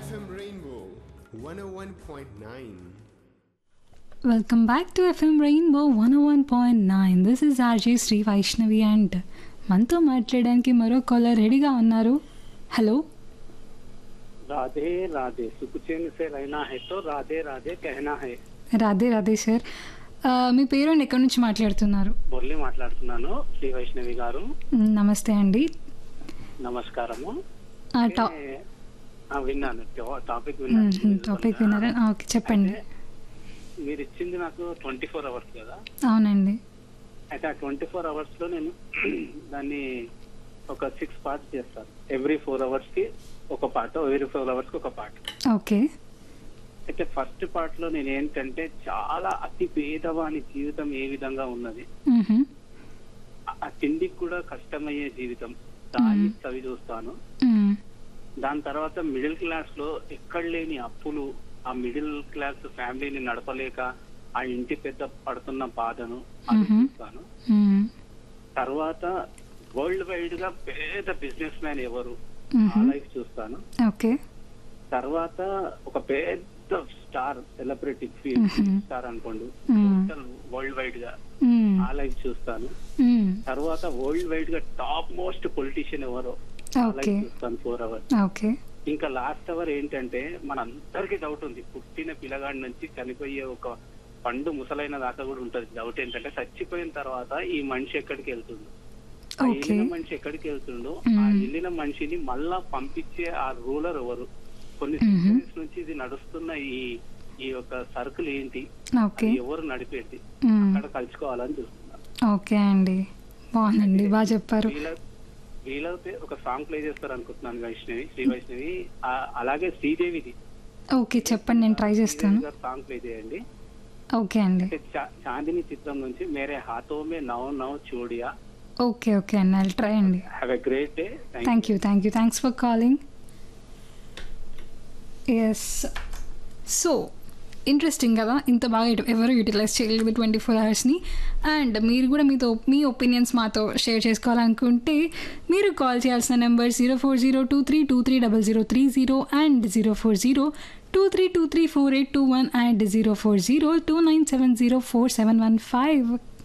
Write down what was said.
FM Rainbow 101.9. Welcome back to FM Rainbow one one point nine this is RJ Sri Vaishnavi and మనతో మాట్లాడడానికి మరో caller రెడీగా ఉన్నారు hello Radhe Radhe सुख चैन से रहना है तो राधे राधे कहना है రాధే రాధే సార్ మీ పేరు అండ్ ఎక్కడి నుంచి మాట్లాడుతున్నారు మురళి మాట్లాడుతున్నాను శ్రీ వైష్ణవి గారు మ్, నమస్తే అండి నమస్కారము ఆ, టా- ఏ, ఆ, విన్నాను టా- టాపిక్ మ్, విన్నాను మ్, టాపిక్ విన్నారా ఆ, ఓకే చెప్పండి అయితే మీరు ఇచ్చింది నాకు ట్వంటీ ఫోర్ అవర్స్ కదా అవునండి అయితే ఆ ట్వంటీ ఫోర్ అవర్స్ లో నేను దాన్ని ఒక సిక్స్ పార్ట్స్ చేస్తాను ఎవ్రీ ఫోర్ అవర్స్ కి ఒక పాట ఎవ్రీ ఫోర్ అవర్స్ కి ఒక పాట ఓకే అయితే ఫస్ట్ పార్ట్ లో నేను ఏంటంటే చాలా అతి పేదవాని జీవితం ఏ విధంగా ఉన్నది మ్హూ. ఆ తిండికి కూడా కష్టమయ్యే జీవితం దాన్ని చవి చూస్తాను మ్, దాని తర్వాత మిడిల్ క్లాస్ లో ఎక్కడ లేని అప్పులు ఆ మిడిల్ క్లాస్ ఫ్యామిలీని నడపలేక ఆ ఇంటి పెద్ద పడుతున్న బాధను అది మ్మ్. చూస్తాను మ్, తర్వాత వరల్డ్ వైడ్ గా పెద్ద బిజినెస్ మ్యాన్ ఎవరు ఆ మ్హూ. లైఫ్ చూస్తాను ఓకే తర్వాత ఒక పెద్ద స్టార్ సెలబ్రిటీ మ్మ్. స్టార్ అనుకోండి మ్మ్. టోటల్ వరల్డ్ వైడ్ గా మ్, ఆ లైఫ్ చూస్తాను మ్, తర్వాత వరల్డ్ వైడ్ గా టాప్ మోస్ట్ పొలిటీషియన్ ఎవరో ఆ లైఫ్ ఓకే చూస్తాను ఫోర్ అవర్స్ ఓకే ఇంకా లాస్ట్ అవర్ ఏంటంటే మన అందరికీ డౌట్ ఉంది పుట్టిన పిల్లగాడి నుంచి చనిపోయే ఒక పండు ముసలైన దాకా కూడా ఉంటది డౌట్ ఏంటంటే చచ్చిపోయిన తర్వాత ఈ మనిషి ఎక్కడికి వెళ్తుందో ఆ ఓకే వెళ్ళిన మనిషి ఎక్కడికి వెళ్తుండో ఆ మ్మ్. వెళ్ళిన మనిషిని మళ్ళా పంపించే ఆ రూలర్ ఎవరు కొన్ని మ్మ్. సెంచరీస్ నుంచి ఇది నడుస్తున్న ఈ ఈ యొక్క సర్కిల్ ఏంటి ఓకే అది ఎవరు నడిపేది మ్, అక్కడ కలుసుకోవాలని చూస్తున్నాను ఓకే అండి బాగుందండి బాగా చెప్పారు వీల వీలైతే ఒక సాంగ్ ప్లే చేస్తారు అనుకుంటున్నాను వైష్ణవి శ్రీ వైష్ణవి ఆ- అలాగే శ్రీదేవిది ఓకే చెప్పండి నేను ట్రై చేస్తాను సాంగ్ ప్లే చేయండి ఓకే అండి అంటే చా- చాందిని చిత్రం నుంచి మేరే హాతో మే నవ్ నవ్ చూడియా ఓకే ఓకే అండి ఐ ట్రై అండి have a great day thank you thank you thanks for calling yes so interesting కదా ఇంత బాగా యూటి- ఎవరు యూటిలైజ్ చేయలేదు ట్వంటీ ఫోర్ అవర్స్ని అండ్ మీరు కూడా మీతో మీ ఒపీనియన్స్ మాతో షేర్ చేసుకోవాలనుకుంటే మీరు కాల్ చేయాల్సిన number zero four zero two three two three double zero three zero and zero four zero two three two three four eight two one and zero four zero two nine seven zero four seven one five